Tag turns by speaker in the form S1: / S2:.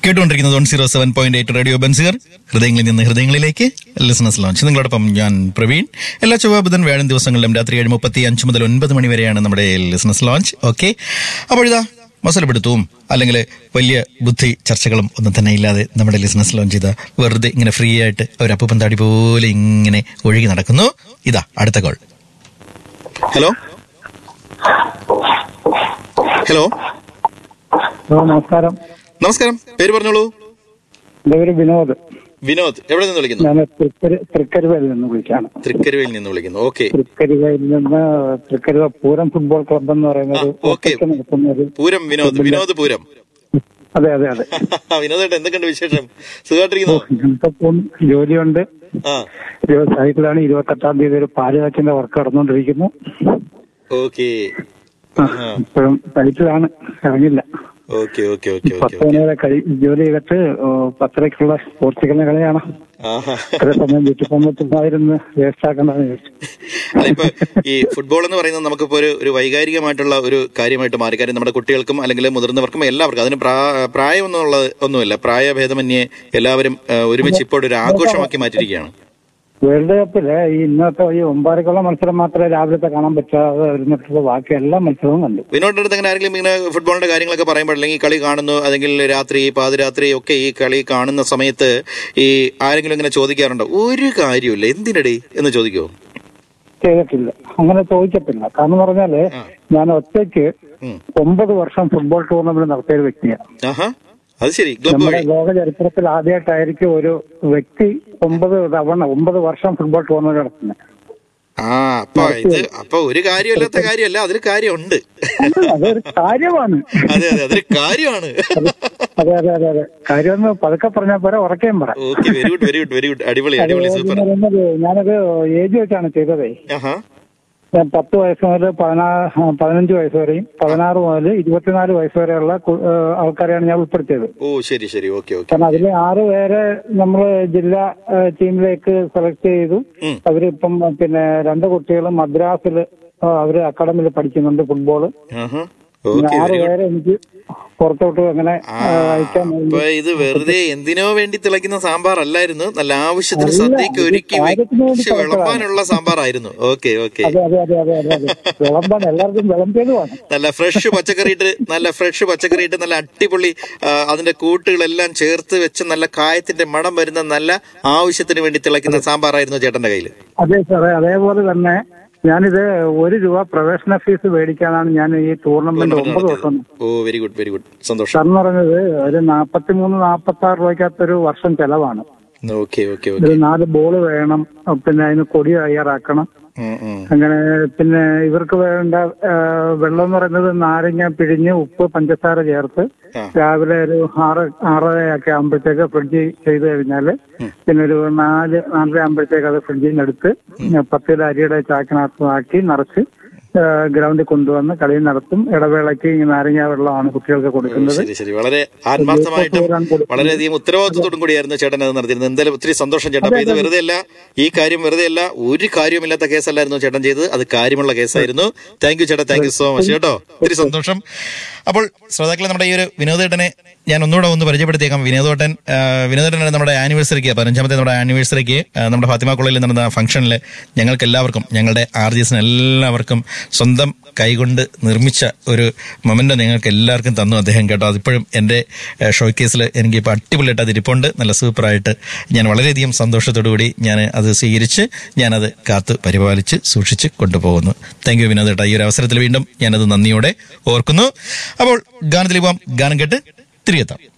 S1: കേട്ടുകൊണ്ടിരിക്കുന്നത് one zero seven point eight radio ബൻസിയർ ഹൃദയങ്ങളിൽ നിന്ന് ഹൃദയങ്ങളിലേക്ക് ലിസണസ് ലോഞ്ച് നിങ്ങളോടൊപ്പം ഞാൻ പ്രവീൺ എല്ലാ ചൊവ്വ ബുധൻ വ്യാഴം ദിവസങ്ങളിലും രാത്രി ഏഴ് മുപ്പത്തി അഞ്ച് മുതൽ ഒൻപത് മണി വരെയാണ് നമ്മുടെ ലിസണസ് ലോഞ്ച് ഓക്കെ അപ്പോൾ ഇതാ മസലപ്പെടുത്തവും അല്ലെങ്കിൽ വലിയ ബുദ്ധി ചർച്ചകളും ഒന്നും തന്നെ ഇല്ലാതെ നമ്മുടെ ലിസണസ് ലോഞ്ച് ചെയ്ത വെറുതെ ഇങ്ങനെ ഫ്രീ ആയിട്ട് ഒരു അപ്പൂപ്പൻ താടി പോലെ ഇങ്ങനെ ഒഴുകി നടക്കുന്നു ഇതാ അടുത്ത കോൾ ഹലോ ഹലോ
S2: ഹലോ നമസ്കാരം
S1: നമസ്കാരം പേര് പറഞ്ഞോളൂ
S2: എന്റെ പേര് വിനോദ്
S1: വിനോദ് എവിടെ നിന്ന് വിളിക്കുന്നു
S2: ഞാൻ തൃക്കരു തൃക്കരുവയിൽ നിന്ന് വിളിക്കുകയാണ്
S1: തൃക്കരുവയിൽ നിന്ന് വിളിക്കുന്നു ഓക്കെ
S2: തൃക്കരുവയിൽ നിന്ന് തൃക്കരുവ പൂരം ഫുട്ബോൾ ക്ലബ് എന്ന് പറയുന്ന ഒരു
S1: ആ, ഓക്കേ.
S2: ഒറ്റയ്ക്ക് നടത്തുന്ന ഒരു
S1: പൂരം വിനോദ് വിനോദ് പൂരം
S2: അതെ അതെ അതെ
S1: വിനോദേട്ട എന്തൊക്കെയുണ്ട് വിശേഷം സുഖമായിട്ടിരിക്കുന്നു
S2: ഞങ്ങൾക്ക് പോകും ജോലിയുണ്ട്
S1: ആ
S2: സൈക്കിളാണ് ഇരുപത്തെട്ടാം തീയതി ഒരു പാല് കാച്ചിന്റെ വർക്ക് നടന്നുകൊണ്ടിരിക്കുന്നു
S1: ഓക്കെ
S2: ആ, ഇപ്പോഴും സൈറ്റിലാണ് ഇറങ്ങില്ല
S1: ഓക്കെ ഓക്കെ ഓക്കെ ഓക്കെ
S2: പത്ത് മണി വരെ കഴി ജോലി ചെയ്തിട്ട് ഓ, പത്തരയ്ക്കുള്ള പോർച്ചുഗലിന്റെ കളിയാണ്
S1: ആഹാ
S2: ഇത്ര സമയം വീട്ടിൽ പോകുമ്പോഴായിരുന്നു വേസ്റ്റ് ആക്കണ്ടെന്ന് ചോദിച്ചു
S1: അല്ല ഇപ്പൊ ഈ ഫുട്ബോൾ എന്ന് പറയുന്നത് നമുക്കിപ്പോ ഒരു ഒരു വൈകാരികമായിട്ടുള്ള ഒരു കാര്യമായിട്ട് മാറി കാര്യം നമ്മുടെ കുട്ടികൾക്കും അല്ലെങ്കിൽ മുതിർന്നവർക്കും എല്ലാവർക്കും അതിന് പ്രാ- പ്രായമൊന്നുമുള്ള ഒന്നുമില്ല പ്രായഭേദമന്യേ എല്ലാവരും ആ, ഒരുമിച്ച് ഇപ്പോൾ ഒരു ആഘോഷമാക്കി മാറ്റിയിരിക്കുകയാണ്
S2: വേൾഡ് കപ്പില് ഈ ഇന്നത്തെ ഈ ഒമ്പാരക്കുള്ള മത്സരം മാത്രമേ രാവിലത്തെ കാണാൻ പറ്റാതെ ഇരുന്നിട്ടുള്ള ബാക്കി എല്ലാ മത്സരവും കണ്ടു
S1: വിനോദിന്റെ അടുത്ത് അങ്ങനെ ആരെങ്കിലും ഇങ്ങനെ ഫുട്ബോളിന്റെ കാര്യങ്ങളൊക്കെ പറയുമ്പോൾ അല്ലെങ്കിൽ കളി കാണുന്നു അല്ലെങ്കിൽ രാത്രി പാതിരാത്രി ഒക്കെ ഈ കളി കാണുന്ന സമയത്ത് ഈ ആരെങ്കിലും ഇങ്ങനെ ചോദിക്കാറുണ്ടോ ഒരു കാര്യമില്ല എന്തിനടി എന്ന് ചോദിക്കുമോ
S2: ചെയ്തിട്ടില്ല അങ്ങനെ ചോദിക്കത്തില്ല കാരണം പറഞ്ഞാല് ഞാൻ ഒറ്റയ്ക്ക്
S1: ഉം.
S2: ഒമ്പത് വർഷം ഫുട്ബോൾ ടൂർണമെന്റ് നടത്തിയ ഒരു വ്യക്തിയാണ്
S1: ആഹാ അത് ശരി ക്ലബ്
S2: നമ്മുടെ
S1: വഴി
S2: ലോക ചരിത്രത്തിൽ ആദ്യമായിട്ടായിരിക്കും ഒരു വ്യക്തി ഒമ്പത് തവണ ഒമ്പത് വർഷം ഫുട്ബോൾ ടൂർണമെന്റ് നടത്തുന്നത്
S1: ആ അപ്പൊ ഇത് അപ്പൊ ഒരു കാര്യമില്ലാത്ത കാര്യമല്ല അതിൽ കാര്യമുണ്ട്
S2: അതൊരു കാര്യമാണ്
S1: അതെ അതെ അതൊരു കാര്യമാണ്
S2: അതെ അതെ അതെ അതെ കാര്യമെന്ന് പതുക്കെ പറഞ്ഞാൽ പോരാ ഉറക്കേം പറ
S1: okay very good very good very good അടിപൊളി അടിപൊളി
S2: എന്ന്
S1: സൂപ്പർ
S2: പറയുന്നത് ഞാനത് ഏജ് വെച്ചാണ് ചെയ്തതേ
S1: ആഹാ
S2: ഞാൻ പത്ത് വയസ്സ് മുതൽ പതിനാറ് പതിനഞ്ച് വയസ്സ് വരെയും പതിനാറ് മുതൽ ഇരുപത്തിനാല് വയസ്സ് വരെയുള്ള കു- ഏഹ് ആൾക്കാരെയാണ് ഞാൻ ഉൾപ്പെടുത്തിയത്
S1: ഓ ശരി ശരി ഓക്കെ ഓക്കെ
S2: കാരണം അതിൽ ആറ് പേരെ നമ്മൾ ജില്ലാ ഏഹ് ടീമിലേക്ക് സെലക്ട് ചെയ്തു
S1: ഉം.
S2: അവരിപ്പം പിന്നെ രണ്ട് കുട്ടികൾ മദ്രാസിൽ അവര് അക്കാഡമിയിൽ പഠിക്കുന്നുണ്ട് ഫുട്ബോള്
S1: ആഹാ
S2: പിന്നെ
S1: ഓക്കെ
S2: ആറ്
S1: വെരി ഗുഡ്
S2: പേരെ എനിക്ക് പുറത്തോട്ട് അങ്ങനെ ഏഹ് അയക്കാൻ വേണ്ടി
S1: അപ്പൊ ഇത് വെറുതെ എന്തിനോ വേണ്ടി തിളയ്ക്കുന്ന സാമ്പാർ അല്ലായിരുന്നു നല്ല ആവശ്യത്തിന്
S2: അല്ല,
S1: സദ്യക്ക്
S2: ഇത്
S1: ഒരുക്കി
S2: കാര്യത്തിന് വേണ്ടി
S1: വെച്ച് വിളമ്പാനുള്ള സാമ്പാറായിരുന്നു ഓക്കെ ഓക്കെ
S2: അതെ അതെ അതെ അതെ അതെ അതെ വിളമ്പാൻ എല്ലാവർക്കും വിളമ്പിയതുമാണ്
S1: നല്ല ഫ്രഷ് പച്ചക്കറി ഇട്ട് നല്ല ഫ്രഷ് പച്ചക്കറി ഇട്ട് നല്ല അടിപൊളി ആ, അതിന്റെ കൂട്ടുകളെല്ലാം ചേർത്ത് വെച്ച് നല്ല കായത്തിന്റെ മണം വരുന്ന നല്ല ആവശ്യത്തിന് വേണ്ടി തിളയ്ക്കുന്ന സാമ്പാറായിരുന്നു ചേട്ടന്റെ കയ്യിൽ
S2: അതെ സാറേ അതേപോലെ തന്നെ ഞാനിത് ഒരു രൂപ പ്രവേശന ഫീസ് മേടിക്കാനാണ് ഞാൻ ഈ ടൂർണമെന്റ് ഒമ്പത് ദിവസം
S1: ഓ വെരി ഗുഡ് വെരി ഗുഡ് സന്തോഷം
S2: സാർ എന്ന് പറഞ്ഞത് ഒരു നാപ്പത്തി മൂന്ന് നാപ്പത്തി ആറ് രൂപയ്ക്കകത്തൊരു വർഷം ചെലവാണ്
S1: ഓക്കെ ഓക്കെ
S2: ഒരു
S1: ഓക്കെ
S2: നാല് ബോള് വേണം പിന്നെ അതിന് കൊടി തയ്യാറാക്കണം അങ്ങനെ പിന്നെ ഇവർക്ക് വേണ്ട ആ, വെള്ളം എന്ന് പറയുന്നത് നാരങ്ങ പിഴിഞ്ഞ് ഉപ്പ് പഞ്ചസാര ചേർത്ത്
S1: ആ.
S2: രാവിലെ ഒരു ആറ് ആറരയൊക്കെ ആകുമ്പോഴത്തേക്ക് ഫ്രിഡ്ജ് ചെയ്ത് കഴിഞ്ഞാല് പിന്നെ ഒരു നാല് നാലര ആകുമ്പോഴത്തേക്ക് അത് ഫ്രിഡ്ജിൽ നിന്ന് എടുത്ത് പത്ത് കിലോ അരിയുടെ ചാക്കിനകത്ത് ആക്കി നിറച്ച് ആ, ഗ്രൗണ്ടിൽ കൊണ്ടുവന്ന് കളി നടത്തും ഇടവേളയ്ക്ക് ഈ നാരങ്ങ വെള്ളമാണ് കുട്ടികൾക്ക് കൊടുക്കുന്നത്
S1: ശരി ശരി വളരെ ആത്മാർത്ഥമായിട്ടും വളരെയധികം ഉത്തരവാദിത്വത്തോടും കൂടിയായിരുന്നു ചേട്ടൻ അത് നടത്തിയിരുന്നത് എന്തായാലും ഒത്തിരി സന്തോഷം ചേട്ടാ അപ്പൊ ഇത് വെറുതെ അല്ല ഈ കാര്യം വെറുതെ അല്ല ഒരു കാര്യമില്ലാത്ത കേസല്ലായിരുന്നു ചേട്ടൻ ചെയ്തത് അത് കാര്യമുള്ള കേസായിരുന്നു താങ്ക് യു ചേട്ടാ താങ്ക് യു സോ മച്ച് കേട്ടോ ഒത്തിരി സന്തോഷം അപ്പോൾ ശ്രോതാക്കളെ നമ്മുടെ ഈ ഒരു വിനോദേട്ടനെ ഞാൻ ഒന്നുകൂടെ ഒന്ന് പരിചയപ്പെടുത്തിയേക്കാം വിനോദേട്ടൻ ആ, വിനോദേട്ടനാണ് നമ്മുടെ ആനിവേഴ്സറിക്ക് പതിനഞ്ചാമത്തെ നമ്മുടെ ആനിവേഴ്സറിക്ക് ആ, നമ്മുടെ ഫാത്തിമ കോളേജിൽ നടന്ന ഫംഗ്ഷനിൽ ഞങ്ങൾക്ക് എല്ലാവർക്കും ഞങ്ങളുടെ ആർ ജി എസിന് എല്ലാവർക്കും സ്വന്തം കൈകൊണ്ട് നിർമ്മിച്ച ഒരു മൊമെന്റ് നിങ്ങൾക്ക് എല്ലാവർക്കും തന്നു അദ്ദേഹം കേട്ടോ അതിപ്പോഴും എൻ്റെ ഷോ കേസിൽ എനിക്ക് ഇപ്പോൾ അടിപൊളിയായിട്ട് അത് ഇരിപ്പുണ്ട് നല്ല സൂപ്പറായിട്ട് ഞാൻ വളരെയധികം സന്തോഷത്തോടു കൂടി ഞാൻ അത് സ്വീകരിച്ച് ഞാനത് കാത്ത് പരിപാലിച്ച് സൂക്ഷിച്ച് കൊണ്ടുപോകുന്നു താങ്ക് യു വിനോദേട്ട ഈ ഒരു അവസരത്തിൽ വീണ്ടും ഞാനത് നന്ദിയോടെ ഓർക്കുന്നു അപ്പോൾ ഗാനത്തിൽ പോകാം ഗാനം കേട്ട് തിരികെത്താം